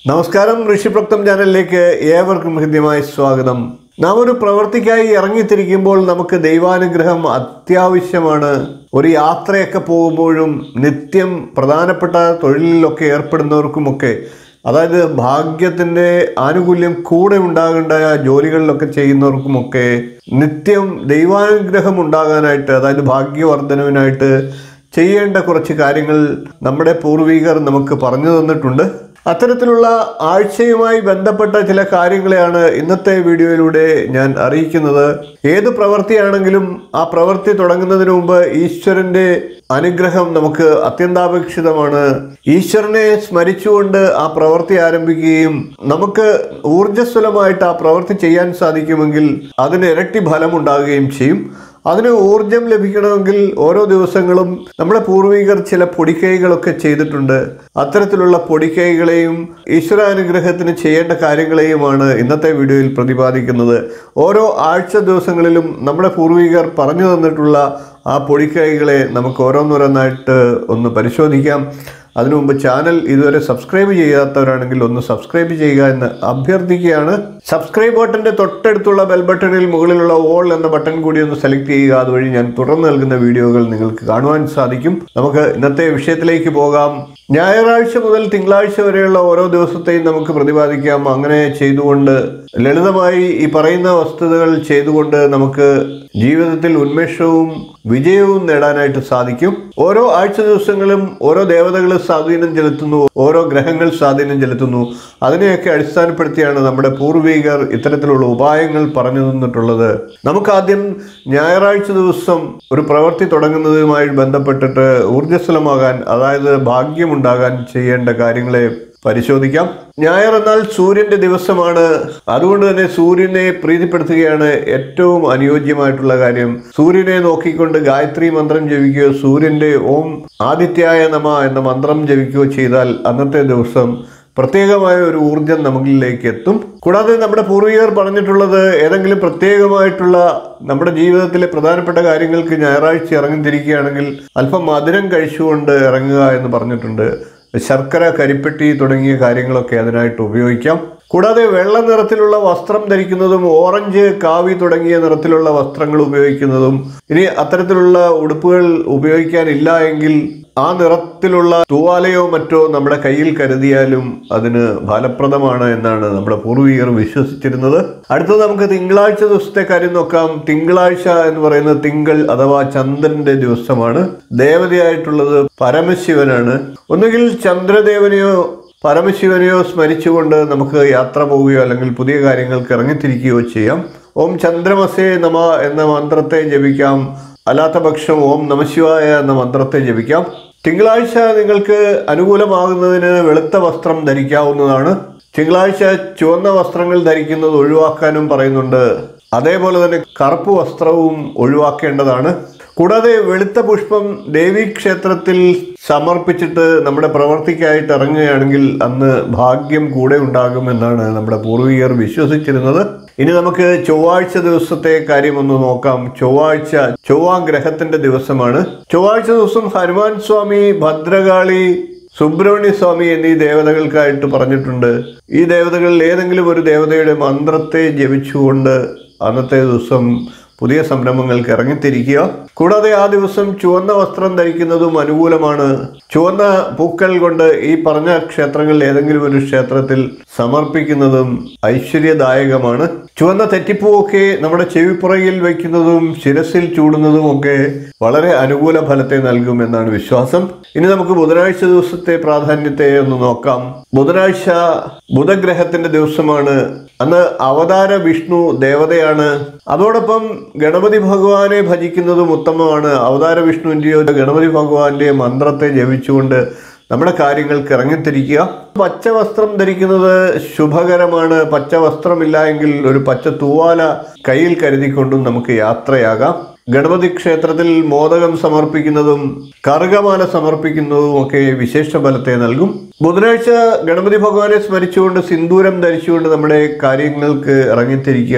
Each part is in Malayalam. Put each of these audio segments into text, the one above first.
നമസ്കാരം ഋഷിപ്രക്തം ചാനലിലേക്ക് ഏവർക്കും ഹൃദ്യമായ സ്വാഗതം നാം ഒരു പ്രവൃത്തിക്കായി ഇറങ്ങിത്തിരിക്കുമ്പോൾ നമുക്ക് ദൈവാനുഗ്രഹം അത്യാവശ്യമാണ് ഒരു യാത്രയൊക്കെ പോകുമ്പോഴും നിത്യം പ്രധാനപ്പെട്ട തൊഴിലിലൊക്കെ ഏർപ്പെടുന്നവർക്കുമൊക്കെ അതായത് ഭാഗ്യത്തിൻ്റെ ആനുകൂല്യം കൂടെ ഉണ്ടാകേണ്ട ജോലികളിലൊക്കെ ചെയ്യുന്നവർക്കുമൊക്കെ നിത്യം ദൈവാനുഗ്രഹം ഉണ്ടാകാനായിട്ട് അതായത് ഭാഗ്യവർദ്ധനവിനായിട്ട് ചെയ്യേണ്ട കുറച്ച് കാര്യങ്ങൾ നമ്മുടെ പൂർവികർ നമുക്ക് പറഞ്ഞു തന്നിട്ടുണ്ട് അത്തരത്തിലുള്ള ആഴ്ചയുമായി ബന്ധപ്പെട്ട ചില കാര്യങ്ങളെയാണ് ഇന്നത്തെ വീഡിയോയിലൂടെ ഞാൻ അറിയിക്കുന്നത് ഏത് പ്രവൃത്തിയാണെങ്കിലും ആ പ്രവൃത്തി തുടങ്ങുന്നതിന് മുമ്പ് ഈശ്വരന്റെ അനുഗ്രഹം നമുക്ക് അത്യന്താപേക്ഷിതമാണ് ഈശ്വരനെ സ്മരിച്ചുകൊണ്ട് ആ പ്രവൃത്തി ആരംഭിക്കുകയും നമുക്ക് ഊർജ്ജസ്വലമായിട്ട് ആ പ്രവൃത്തി ചെയ്യാൻ സാധിക്കുമെങ്കിൽ അതിന് ഇരട്ടി ഫലം ഉണ്ടാകുകയും ചെയ്യും അതിന് ഊർജം ലഭിക്കണമെങ്കിൽ ഓരോ ദിവസങ്ങളും നമ്മുടെ പൂർവികർ ചില പൊടിക്കൈകളൊക്കെ ചെയ്തിട്ടുണ്ട് അത്തരത്തിലുള്ള പൊടിക്കൈകളെയും ഈശ്വരാനുഗ്രഹത്തിന് ചെയ്യേണ്ട കാര്യങ്ങളെയുമാണ് ഇന്നത്തെ വീഡിയോയിൽ പ്രതിപാദിക്കുന്നത് ഓരോ ആഴ്ച ദിവസങ്ങളിലും നമ്മുടെ പൂർവികർ പറഞ്ഞു തന്നിട്ടുള്ള ആ പൊടിക്കൈകളെ നമുക്ക് ഓരോന്നോരോന്നായിട്ട് ഒന്ന് പരിശോധിക്കാം അതിനു മുമ്പ് ചാനൽ ഇതുവരെ സബ്സ്ക്രൈബ് ചെയ്യാത്തവരാണെങ്കിൽ ഒന്ന് സബ്സ്ക്രൈബ് ചെയ്യുക എന്ന് അഭ്യർത്ഥിക്കുകയാണ് സബ്സ്ക്രൈബ് ബട്ടന്റെ തൊട്ടടുത്തുള്ള ബെൽ ബട്ടണിൽ മുകളിലുള്ള ഓൾ എന്ന ബട്ടൺ കൂടി ഒന്ന് സെലക്ട് ചെയ്യുക അതുവഴി ഞാൻ തുടർന്ന് നൽകുന്ന വീഡിയോകൾ നിങ്ങൾക്ക് കാണുവാൻ സാധിക്കും നമുക്ക് ഇന്നത്തെ വിഷയത്തിലേക്ക് പോകാം ഞായറാഴ്ച മുതൽ തിങ്കളാഴ്ച വരെയുള്ള ഓരോ ദിവസത്തെയും നമുക്ക് പ്രതിപാദിക്കാം അങ്ങനെ ചെയ്തുകൊണ്ട് ലളിതമായി ഈ പറയുന്ന വസ്തുതകൾ ചെയ്തുകൊണ്ട് നമുക്ക് ജീവിതത്തിൽ ഉന്മേഷവും വിജയവും നേടാനായിട്ട് സാധിക്കും ഓരോ ആഴ്ച ദിവസങ്ങളും ഓരോ ദേവതകൾ സ്വാധീനം ചെലുത്തുന്നു ഓരോ ഗ്രഹങ്ങൾ സ്വാധീനം ചെലുത്തുന്നു അതിനെയൊക്കെ അടിസ്ഥാനപ്പെടുത്തിയാണ് നമ്മുടെ പൂർവികർ ഇത്തരത്തിലുള്ള ഉപായങ്ങൾ പറഞ്ഞു തന്നിട്ടുള്ളത് നമുക്കാദ്യം ഞായറാഴ്ച ദിവസം ഒരു പ്രവൃത്തി തുടങ്ങുന്നതുമായി ബന്ധപ്പെട്ടിട്ട് ഊർജ്ജസ്വലമാകാൻ അതായത് ഭാഗ്യമുണ്ടാകാൻ ചെയ്യേണ്ട കാര്യങ്ങളെ പരിശോധിക്കാം ഞായർ എന്നാൽ സൂര്യന്റെ ദിവസമാണ് അതുകൊണ്ട് തന്നെ സൂര്യനെ പ്രീതിപ്പെടുത്തുകയാണ് ഏറ്റവും അനുയോജ്യമായിട്ടുള്ള കാര്യം സൂര്യനെ നോക്കിക്കൊണ്ട് ഗായത്രി മന്ത്രം ജപിക്കുകയോ സൂര്യന്റെ ഓം ആദിത്യായ നമ എന്ന മന്ത്രം ജപിക്കുകയോ ചെയ്താൽ അന്നത്തെ ദിവസം പ്രത്യേകമായ ഒരു ഊർജം നമ്മളിലേക്ക് എത്തും കൂടാതെ നമ്മുടെ പൂർവികർ പറഞ്ഞിട്ടുള്ളത് ഏതെങ്കിലും പ്രത്യേകമായിട്ടുള്ള നമ്മുടെ ജീവിതത്തിലെ പ്രധാനപ്പെട്ട കാര്യങ്ങൾക്ക് ഞായറാഴ്ച ഇറങ്ങിത്തിരിക്കുകയാണെങ്കിൽ അല്പം മധുരം കഴിച്ചുകൊണ്ട് ഇറങ്ങുക എന്ന് പറഞ്ഞിട്ടുണ്ട് ശർക്കര കരിപ്പെട്ടി തുടങ്ങിയ കാര്യങ്ങളൊക്കെ അതിനായിട്ട് ഉപയോഗിക്കാം കൂടാതെ വെള്ള നിറത്തിലുള്ള വസ്ത്രം ധരിക്കുന്നതും ഓറഞ്ച് കാവി തുടങ്ങിയ നിറത്തിലുള്ള വസ്ത്രങ്ങൾ ഉപയോഗിക്കുന്നതും ഇനി അത്തരത്തിലുള്ള ഉടുപ്പുകൾ ഉപയോഗിക്കാനില്ല എങ്കിൽ ആ നിറത്തിലുള്ള തൂവാലയോ മറ്റോ നമ്മുടെ കയ്യിൽ കരുതിയാലും അതിന് ഫലപ്രദമാണ് എന്നാണ് നമ്മുടെ പൂർവികർ വിശ്വസിച്ചിരുന്നത് അടുത്തത് നമുക്ക് തിങ്കളാഴ്ച ദിവസത്തെ കാര്യം നോക്കാം തിങ്കളാഴ്ച എന്ന് പറയുന്നത് തിങ്കൾ അഥവാ ചന്ദ്രന്റെ ദിവസമാണ് ദേവതയായിട്ടുള്ളത് പരമശിവനാണ് ഒന്നുകിൽ ചന്ദ്രദേവനെയോ പരമശിവനെയോ സ്മരിച്ചുകൊണ്ട് നമുക്ക് യാത്ര പോവുകയോ അല്ലെങ്കിൽ പുതിയ കാര്യങ്ങൾക്ക് ഇറങ്ങിത്തിരിക്കുകയോ ചെയ്യാം ഓം ചന്ദ്രമസേ നമ എന്ന മന്ത്രത്തെ ജപിക്കാം അല്ലാത്ത പക്ഷം ഓം നമശിവായ എന്ന മന്ത്രത്തെ ജപിക്കാം തിങ്കളാഴ്ച നിങ്ങൾക്ക് അനുകൂലമാകുന്നതിന് വെളുത്ത വസ്ത്രം ധരിക്കാവുന്നതാണ് തിങ്കളാഴ്ച ചുവന്ന വസ്ത്രങ്ങൾ ധരിക്കുന്നത് ഒഴിവാക്കാനും പറയുന്നുണ്ട് അതേപോലെ തന്നെ കറുപ്പ് വസ്ത്രവും ഒഴിവാക്കേണ്ടതാണ് കൂടാതെ വെളുത്ത പുഷ്പം ദേവീക്ഷേത്രത്തിൽ സമർപ്പിച്ചിട്ട് നമ്മുടെ പ്രവർത്തിക്കായിട്ട് ഇറങ്ങുകയാണെങ്കിൽ അന്ന് ഭാഗ്യം കൂടെ ഉണ്ടാകുമെന്നാണ് നമ്മുടെ പൂർവികർ വിശ്വസിച്ചിരുന്നത് ഇനി നമുക്ക് ചൊവ്വാഴ്ച ദിവസത്തെ കാര്യം ഒന്ന് നോക്കാം ചൊവ്വാഴ്ച ചൊവ്വ ഗ്രഹത്തിന്റെ ദിവസമാണ് ചൊവ്വാഴ്ച ദിവസം ഹനുമാൻ സ്വാമി ഭദ്രകാളി സുബ്രഹ്മണ്യ സ്വാമി എന്നീ ദേവതകൾക്കായിട്ട് പറഞ്ഞിട്ടുണ്ട് ഈ ദേവതകളിൽ ഏതെങ്കിലും ഒരു ദേവതയുടെ മന്ത്രത്തെ ജപിച്ചുകൊണ്ട് അന്നത്തെ ദിവസം പുതിയ സംരംഭങ്ങൾക്ക് ഇറങ്ങിത്തിരിക്കുക കൂടാതെ ആ ദിവസം ചുവന്ന വസ്ത്രം ധരിക്കുന്നതും അനുകൂലമാണ് ചുവന്ന പൂക്കൾ കൊണ്ട് ഈ പറഞ്ഞ ക്ഷേത്രങ്ങളിൽ ഏതെങ്കിലും ഒരു ക്ഷേത്രത്തിൽ സമർപ്പിക്കുന്നതും ഐശ്വര്യദായകമാണ് ചുവന്ന തെറ്റിപ്പൂവൊക്കെ നമ്മുടെ ചെവിപ്പുറയിൽ വയ്ക്കുന്നതും ശിരസിൽ ചൂടുന്നതും ഒക്കെ വളരെ അനുകൂല ഫലത്തെ നൽകും എന്നാണ് വിശ്വാസം ഇനി നമുക്ക് ബുധനാഴ്ച ദിവസത്തെ പ്രാധാന്യത്തെ ഒന്ന് നോക്കാം ബുധനാഴ്ച ബുധഗ്രഹത്തിന്റെ ദിവസമാണ് അന്ന് അവതാര വിഷ്ണു ദേവതയാണ് അതോടൊപ്പം ഗണപതി ഭഗവാനെ ഭജിക്കുന്നതും ഉത്തമമാണ് അവതാര വിഷ്ണുവിൻ്റെയോ ഗണപതി ഭഗവാന്റെ മന്ത്രത്തെ ജപിച്ചുകൊണ്ട് നമ്മുടെ കാര്യങ്ങൾക്ക് ഇറങ്ങിത്തിരിക്കുക പച്ച വസ്ത്രം ധരിക്കുന്നത് ശുഭകരമാണ് പച്ച വസ്ത്രമില്ല എങ്കിൽ ഒരു പച്ച തൂവാല കയ്യിൽ കരുതിക്കൊണ്ടും നമുക്ക് യാത്രയാകാം ഗണപതി ക്ഷേത്രത്തിൽ മോദകം സമർപ്പിക്കുന്നതും കറുകമാല സമർപ്പിക്കുന്നതും ഒക്കെ വിശേഷ ഫലത്തെ നൽകും ബുധനാഴ്ച ഗണപതി ഭഗവാനെ സ്മരിച്ചുകൊണ്ട് സിന്ദൂരം ധരിച്ചുകൊണ്ട് നമ്മുടെ കാര്യങ്ങൾക്ക് ഇറങ്ങിത്തിരിക്കുക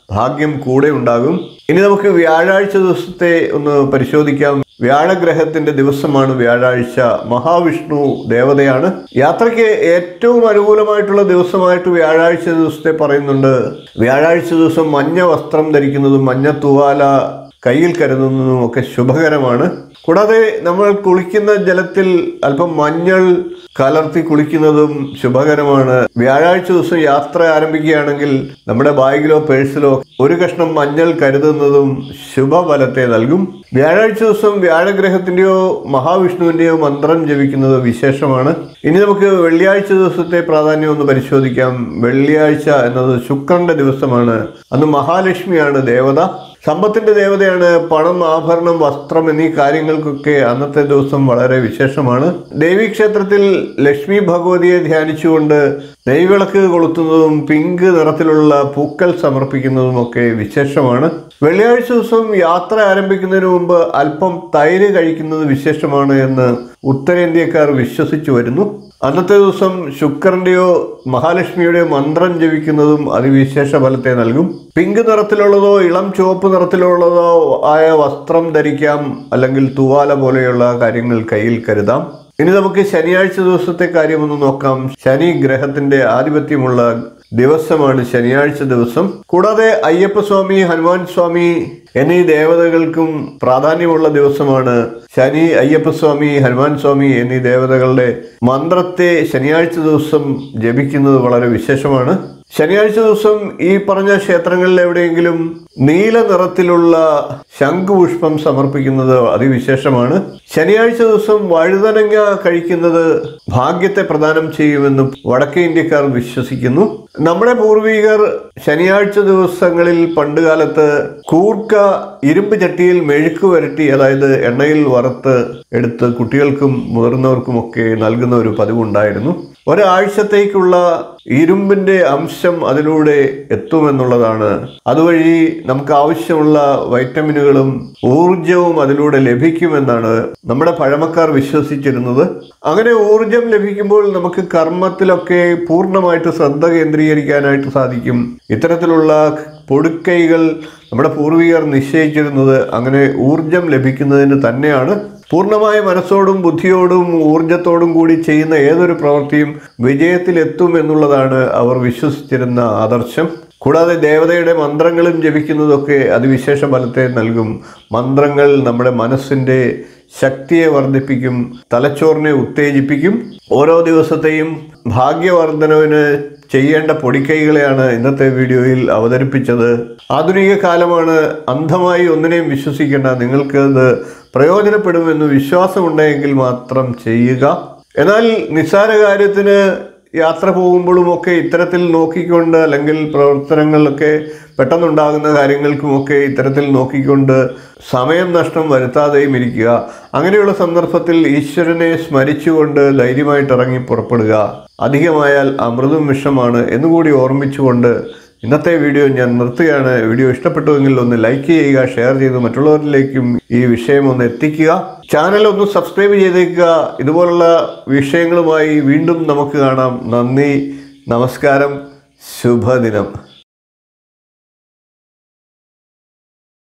ഭാഗ്യം കൂടെ ഉണ്ടാകും ഇനി നമുക്ക് വ്യാഴാഴ്ച ദിവസത്തെ ഒന്ന് പരിശോധിക്കാം വ്യാഴഗ്രഹത്തിന്റെ ദിവസമാണ് വ്യാഴാഴ്ച മഹാവിഷ്ണു ദേവതയാണ് യാത്രയ്ക്ക് ഏറ്റവും അനുകൂലമായിട്ടുള്ള ദിവസമായിട്ട് വ്യാഴാഴ്ച ദിവസത്തെ പറയുന്നുണ്ട് വ്യാഴാഴ്ച ദിവസം മഞ്ഞ വസ്ത്രം ധരിക്കുന്നതും മഞ്ഞ തുവാല കയ്യിൽ കരുതുന്നതും ഒക്കെ ശുഭകരമാണ് കൂടാതെ നമ്മൾ കുളിക്കുന്ന ജലത്തിൽ അല്പം മഞ്ഞൾ കലർത്തി കുളിക്കുന്നതും ശുഭകരമാണ് വ്യാഴാഴ്ച ദിവസം യാത്ര ആരംഭിക്കുകയാണെങ്കിൽ നമ്മുടെ ബാഗിലോ പേഴ്സിലോ ഒരു കഷ്ണം മഞ്ഞൾ കരുതുന്നതും ശുഭഫലത്തെ നൽകും വ്യാഴാഴ്ച ദിവസം വ്യാഴഗ്രഹത്തിന്റെയോ മഹാവിഷ്ണുവിന്റെയോ മന്ത്രം ജപിക്കുന്നത് വിശേഷമാണ് ഇനി നമുക്ക് വെള്ളിയാഴ്ച ദിവസത്തെ പ്രാധാന്യം ഒന്ന് പരിശോധിക്കാം വെള്ളിയാഴ്ച എന്നത് ശുക്രന്റെ ദിവസമാണ് അന്ന് മഹാലക്ഷ്മിയാണ് ദേവത സമ്പത്തിന്റെ ദേവതയാണ് പണം ആഭരണം വസ്ത്രം എന്നീ കാര്യങ്ങൾക്കൊക്കെ അന്നത്തെ ദിവസം വളരെ വിശേഷമാണ് ദേവീക്ഷേത്രത്തിൽ ലക്ഷ്മി ഭഗവതിയെ ധ്യാനിച്ചുകൊണ്ട് നെയ്വിളക്ക് കൊളുത്തുന്നതും പിങ്ക് നിറത്തിലുള്ള പൂക്കൾ സമർപ്പിക്കുന്നതും ഒക്കെ വിശേഷമാണ് വെള്ളിയാഴ്ച ദിവസം യാത്ര ആരംഭിക്കുന്നതിന് മുമ്പ് അല്പം തൈര് കഴിക്കുന്നത് വിശേഷമാണ് എന്ന് ഉത്തരേന്ത്യക്കാർ വിശ്വസിച്ചു വരുന്നു അന്നത്തെ ദിവസം ശുക്രന്റെയോ മഹാലക്ഷ്മിയുടെയോ മന്ത്രം ജപിക്കുന്നതും അതിവിശേഷ ഫലത്തെ നൽകും പിങ്ക് നിറത്തിലുള്ളതോ ഇളം ചുവപ്പ് നിറത്തിലുള്ളതോ ആയ വസ്ത്രം ധരിക്കാം അല്ലെങ്കിൽ തുവാല പോലെയുള്ള കാര്യങ്ങൾ കയ്യിൽ കരുതാം ഇനി നമുക്ക് ശനിയാഴ്ച ദിവസത്തെ കാര്യമൊന്ന് നോക്കാം ശനി ഗ്രഹത്തിന്റെ ആധിപത്യമുള്ള ദിവസമാണ് ശനിയാഴ്ച ദിവസം കൂടാതെ അയ്യപ്പസ്വാമി ഹനുമാൻ സ്വാമി എന്നീ ദേവതകൾക്കും പ്രാധാന്യമുള്ള ദിവസമാണ് ശനി അയ്യപ്പസ്വാമി ഹനുമാൻ സ്വാമി എന്നീ ദേവതകളുടെ മന്ത്രത്തെ ശനിയാഴ്ച ദിവസം ജപിക്കുന്നത് വളരെ വിശേഷമാണ് ശനിയാഴ്ച ദിവസം ഈ പറഞ്ഞ ക്ഷേത്രങ്ങളിൽ എവിടെയെങ്കിലും നീല നിറത്തിലുള്ള ശംഖുപുഷ്പം സമർപ്പിക്കുന്നത് അതിവിശേഷമാണ് ശനിയാഴ്ച ദിവസം വഴുതനങ്ങ കഴിക്കുന്നത് ഭാഗ്യത്തെ പ്രദാനം ചെയ്യുമെന്ന് വടക്കേ ഇന്ത്യക്കാർ വിശ്വസിക്കുന്നു നമ്മുടെ പൂർവികർ ശനിയാഴ്ച ദിവസങ്ങളിൽ പണ്ടുകാലത്ത് കൂർക്ക ഇരുമ്പ് ചട്ടിയിൽ മെഴുക്ക് വരട്ടി അതായത് എണ്ണയിൽ വറുത്ത് എടുത്ത് കുട്ടികൾക്കും മുതിർന്നവർക്കുമൊക്കെ നൽകുന്ന ഒരു പതിവുണ്ടായിരുന്നു ഒരാഴ്ചത്തേക്കുള്ള ഇരുമ്പിന്റെ അംശം അതിലൂടെ എത്തുമെന്നുള്ളതാണ് അതുവഴി നമുക്ക് ആവശ്യമുള്ള വൈറ്റമിനുകളും ഊർജവും അതിലൂടെ ലഭിക്കുമെന്നാണ് നമ്മുടെ പഴമക്കാർ വിശ്വസിച്ചിരുന്നത് അങ്ങനെ ഊർജം ലഭിക്കുമ്പോൾ നമുക്ക് കർമ്മത്തിലൊക്കെ പൂർണ്ണമായിട്ട് ശ്രദ്ധ കേന്ദ്രീകരിക്കാനായിട്ട് സാധിക്കും ഇത്തരത്തിലുള്ള പൊടുക്കൈകൾ നമ്മുടെ പൂർവികർ നിശ്ചയിച്ചിരുന്നത് അങ്ങനെ ഊർജം ലഭിക്കുന്നതിന് തന്നെയാണ് പൂർണ്ണമായ മനസ്സോടും ബുദ്ധിയോടും ഊർജത്തോടും കൂടി ചെയ്യുന്ന ഏതൊരു പ്രവൃത്തിയും വിജയത്തിലെത്തും എന്നുള്ളതാണ് അവർ വിശ്വസിച്ചിരുന്ന ആദർശം കൂടാതെ ദേവതയുടെ മന്ത്രങ്ങളും ജപിക്കുന്നതൊക്കെ അതിവിശേഷ ഫലത്തെ നൽകും മന്ത്രങ്ങൾ നമ്മുടെ മനസ്സിൻ്റെ ശക്തിയെ വർദ്ധിപ്പിക്കും തലച്ചോറിനെ ഉത്തേജിപ്പിക്കും ഓരോ ദിവസത്തെയും ഭാഗ്യവർദ്ധനവിന് ചെയ്യേണ്ട പൊടിക്കൈകളെയാണ് ഇന്നത്തെ വീഡിയോയിൽ അവതരിപ്പിച്ചത് ആധുനിക കാലമാണ് അന്ധമായി ഒന്നിനെയും വിശ്വസിക്കേണ്ട നിങ്ങൾക്കത് പ്രയോജനപ്പെടുമെന്ന് വിശ്വാസമുണ്ടെങ്കിൽ മാത്രം ചെയ്യുക എന്നാൽ നിസ്സാര കാര്യത്തിന് യാത്ര പോകുമ്പോഴുമൊക്കെ ഇത്തരത്തിൽ നോക്കിക്കൊണ്ട് അല്ലെങ്കിൽ പ്രവർത്തനങ്ങളിലൊക്കെ പെട്ടെന്നുണ്ടാകുന്ന കാര്യങ്ങൾക്കുമൊക്കെ ഇത്തരത്തിൽ നോക്കിക്കൊണ്ട് സമയം നഷ്ടം വരുത്താതെയും ഇരിക്കുക അങ്ങനെയുള്ള സന്ദർഭത്തിൽ ഈശ്വരനെ സ്മരിച്ചുകൊണ്ട് ധൈര്യമായിട്ട് ഇറങ്ങി പുറപ്പെടുക അധികമായാൽ അമൃതും വിഷമാണ് എന്നുകൂടി ഓർമ്മിച്ചുകൊണ്ട് ഇന്നത്തെ വീഡിയോ ഞാൻ നിർത്തുകയാണ് വീഡിയോ ഇഷ്ടപ്പെട്ടുവെങ്കിൽ ഒന്ന് ലൈക്ക് ചെയ്യുക ഷെയർ ചെയ്ത് മറ്റുള്ളവരിലേക്കും ഈ വിഷയം ഒന്ന് എത്തിക്കുക ചാനൽ ഒന്ന് സബ്സ്ക്രൈബ് ചെയ്തേക്കുക ഇതുപോലുള്ള വിഷയങ്ങളുമായി വീണ്ടും നമുക്ക് കാണാം നന്ദി നമസ്കാരം ശുഭദിനം